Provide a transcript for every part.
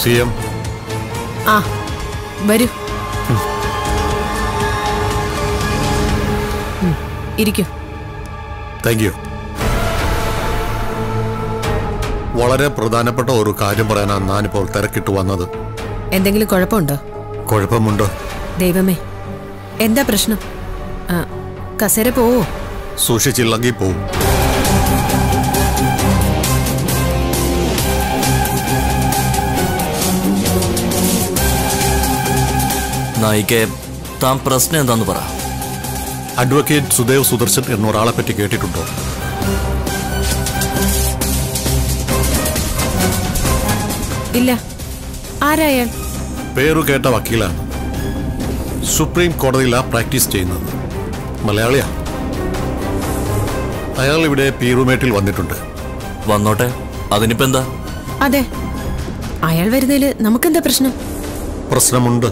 C M ആ വരൂ ഉം, ഇരിക്കൂ താങ്ക് യു വളരെ പ്രധാനപ്പെട്ട ഒരു കാര്യം പറയാനാണ് ഞാനിപ്പോൾ തിരക്കിട്ട് വന്നത് എന്തെങ്കിലും കുഴപ്പമുണ്ടോ കുഴപ്പമുണ്ടോ ദൈവമേ എന്താ പ്രശ്നം ആ, കസേര പോവോ സൂക്ഷിച്ചില്ലെങ്കിൽ പോവും നായിക്കെ താൻ പ്രശ്നം എന്താന്ന് പറ അഡ്വക്കേറ്റ് സുദേവ് സുദർശൻ എന്നൊരാളെ പറ്റി കേട്ടിട്ടുണ്ടോ ഇല്ല ആരായാൽ പേരു കേട്ട വക്കീലാണ് സുപ്രീം കോടതിയിലാണ് പ്രാക്ടീസ് ചെയ്യുന്നത് മലയാളിയാ അയാൾ ഇവിടെ പീറുമേട്ടിൽ വന്നിട്ടുണ്ട് വന്നോട്ടെ അതിനിപ്പോ എന്താ അതെ അയാൾ വരുന്നതിൽ നമുക്കെന്താ പ്രശ്നം പ്രശ്നമുണ്ട്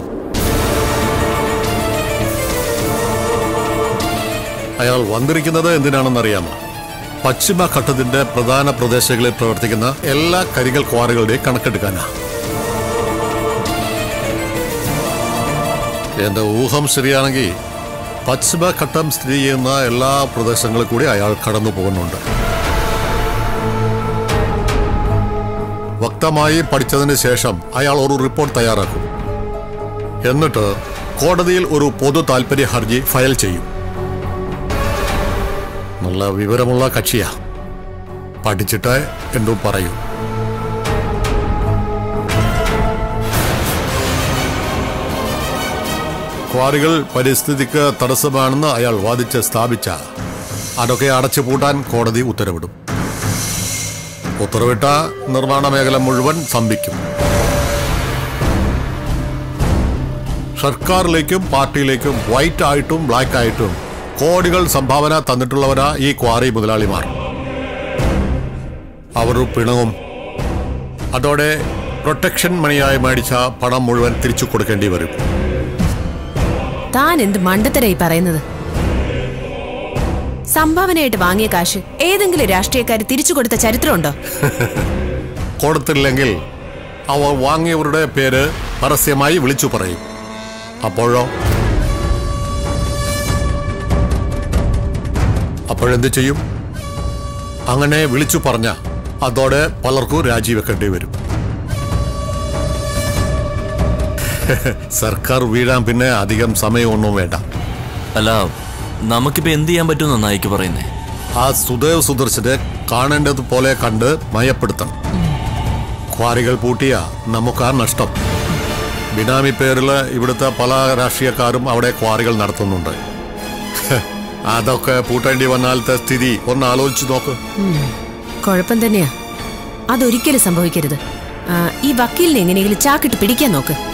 അയാൾ വന്നിരിക്കുന്നത് എന്തിനാണെന്നറിയാമോ പശ്ചിമഘട്ടത്തിന്റെ പ്രധാന പ്രദേശങ്ങളിൽ പ്രവർത്തിക്കുന്ന എല്ലാ കരികൽ ക്വാറികളുടെയും കണക്കെടുക്കാനാ എന്റെ ഊഹം ശരിയാണെങ്കിൽ പശ്ചിമഘട്ടം സ്ഥിതി ചെയ്യുന്ന എല്ലാ പ്രദേശങ്ങളിൽ കൂടി അയാൾ കടന്നു പോകുന്നുണ്ട് വ്യക്തമായി പഠിച്ചതിന് ശേഷം അയാൾ ഒരു റിപ്പോർട്ട് തയ്യാറാക്കും എന്നിട്ട് കോടതിയിൽ ഒരു പൊതു താൽപര്യ ഹർജി ഫയൽ ചെയ്യും നല്ല വിവരമുള്ള കക്ഷിയാ പഠിച്ചിട്ട് എന്തോ പറയൂ ക്വാറികൾ പരിസ്ഥിതിക്ക് തടസ്സമാണെന്ന് അയാൾ വാദിച്ച് സ്ഥാപിച്ച അതൊക്കെ അടച്ചു പൂട്ടാൻ കോടതി ഉത്തരവിടും ഉത്തരവിട്ട നിർമ്മാണ മേഖല മുഴുവൻ സ്തംഭിക്കും സർക്കാരിലേക്കും പാർട്ടിയിലേക്കും വൈറ്റ് ആയിട്ടും ബ്ലാക്ക് ആയിട്ടും കോടികൾ സംഭാവന തന്നിട്ടുള്ളവരാ ഈ ക്വാറി മുതലാളിമാർ അവർ പിണങ്ങും അതോടെ പ്രൊട്ടക്ഷൻ മണിയായി മേടിച്ച പണം മുഴുവൻ തിരിച്ചു കൊടുക്കേണ്ടി വരും താൻ എന്ത് മണ്ടത്തരായി പറയുന്നത് സംഭാവനയായിട്ട് വാങ്ങിയ കാശ് ഏതെങ്കിലും രാഷ്ട്രീയക്കാർ തിരിച്ചു കൊടുത്ത ചരിത്രമുണ്ടോ കൊടുത്തില്ലെങ്കിൽ അവർ വാങ്ങിയവരുടെ പേര് പരസ്യമായി വിളിച്ചു പറയും അപ്പോഴോ അപ്പോഴെന്ത് ചെയ്യും അങ്ങനെ വിളിച്ചു പറഞ്ഞ അതോടെ പലർക്കും രാജിവെക്കേണ്ടി വരും സർക്കാർ വീഴാൻ പിന്നെ അധികം സമയമൊന്നും വേണ്ട അല്ല നമുക്കിപ്പോ എന്ത് ചെയ്യാൻ പറ്റുമെന്ന് നായിക്ക് പറയുന്നേ ആ സുദേവ് സുദർശനെ കാണേണ്ടതുപോലെ കണ്ട് മയപ്പെടുത്തണം ക്വാറികൾ പൂട്ടിയ നമുക്കാ നഷ്ടം ബിനാമി പേരിൽ ഇവിടുത്തെ പല രാഷ്ട്രീയക്കാരും അവിടെ ക്വാറികൾ നടത്തുന്നുണ്ട് അതൊക്കെ പൂട്ടേണ്ടി വന്നാലത്തെ സ്ഥിതി ഒന്ന് ആലോചിച്ച് നോക്ക് കുഴപ്പം തന്നെയാ അതൊരിക്കലും സംഭവിക്കരുത് ആ, ഈ വക്കീലിനെ എങ്ങനെയെങ്കിലും ചാക്കിട്ട് പിടിക്കാൻ നോക്ക്